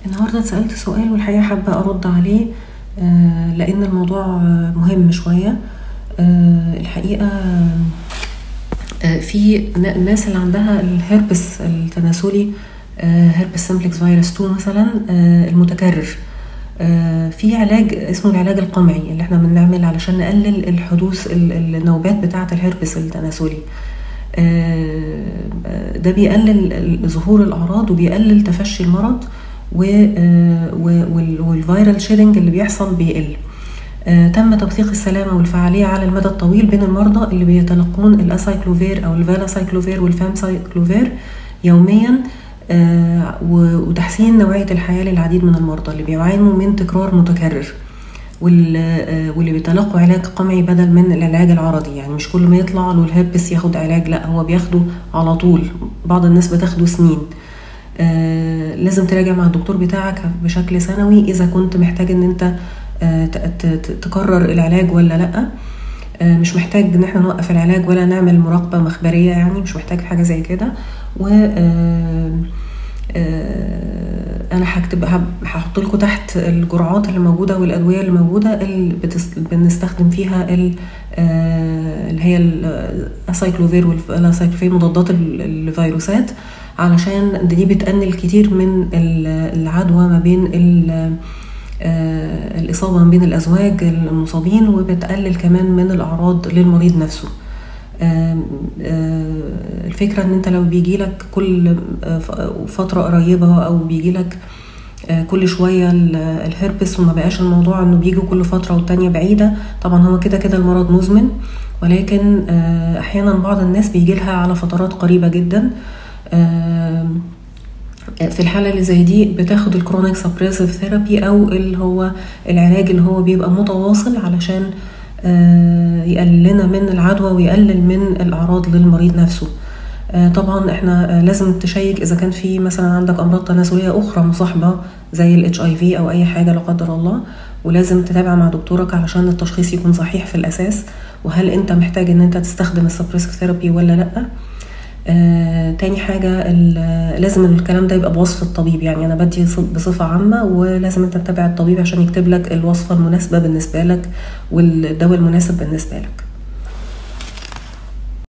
النهاردة اتسألت سؤال والحقيقة حابة أرد عليه آه، لأن الموضوع آه، مهم شوية آه، الحقيقة آه، في ن- الناس اللي عندها الهربس التناسلي هربس سمبلكس فيروس 2 مثلا آه، المتكرر آه، في علاج اسمه العلاج القمعي اللي احنا بنعمل علشان نقلل الحدوث ال- النوبات بتاعة الهربس التناسلي آه، ده بيقلل ال- ظهور الأعراض وبيقلل تفشي المرض و- آه، و- وال- والفيرال شيدنج اللي بيحصل بيقل آه، تم توثيق السلامة والفعالية على المدى الطويل بين المرضى اللي بيتلقون الاسايكلوفير أو الفالاسايكلوفير والفامسايكلوفير يوميا آه، و- وتحسين نوعية الحياة للعديد من المرضى اللي بيعانوا من تكرار متكرر وال- آه، واللي بيتلقوا علاج قمعي بدل من العلاج العرضي يعني مش كل ما يطلع له الهربس ياخد علاج لا هو بياخده على طول بعض الناس بتاخده سنين آه، لازم تراجع مع الدكتور بتاعك بشكل سنوي اذا كنت محتاج ان انت آه، ت- ت- ت- تكرر العلاج ولا لا آه، مش محتاج ان احنا نوقف العلاج ولا نعمل مراقبة مخبرية يعني مش محتاج حاجة زي كده و آه، آه، انا هكتب هب- هحط لكم تحت الجرعات اللي موجوده والادويه اللي موجوده اللي بتس- بنستخدم فيها ال- آه، اللي هي الاسايكلوفير والاسايكلوفير مضادات ال- الفيروسات علشان دي بتقلل كتير من ال- العدوى ما بين ال- آه، الإصابة ما بين الأزواج المصابين وبتقلل كمان من الأعراض للمريض نفسه آم، آه، الفكرة ان انت لو بيجيلك كل آه، ف- فترة قريبة او بيجيلك آه، كل شوية ال- الهربس وما بقاش الموضوع انه بيجي كل فترة والتانية بعيدة طبعا هو كده كده المرض مزمن ولكن آه، احيانا بعض الناس بيجيلها على فترات قريبة جدا آم، في الحالة اللي زي دي بتاخد الكرونيك سبريسيف ثيرابي أو اللي هو العلاج اللي هو بيبقى متواصل علشان آه، يقلل لنا من العدوى ويقلل من الأعراض للمريض نفسه آه، طبعا احنا آه، لازم تشيك اذا كان في مثلا عندك امراض تناسليه اخرى مصاحبه زي الاتش اي في او اي حاجه لا قدر الله ولازم تتابع مع دكتورك علشان التشخيص يكون صحيح في الاساس وهل انت محتاج ان انت تستخدم السبريسيف ثيرابي ولا لا آه، تاني حاجة ال- لازم الكلام ده يبقى بوصف الطبيب يعني أنا بدي ص- بصفة عامة ولازم أنت تتابع الطبيب عشان يكتب لك الوصفة المناسبة بالنسبة لك والدواء المناسب بالنسبة لك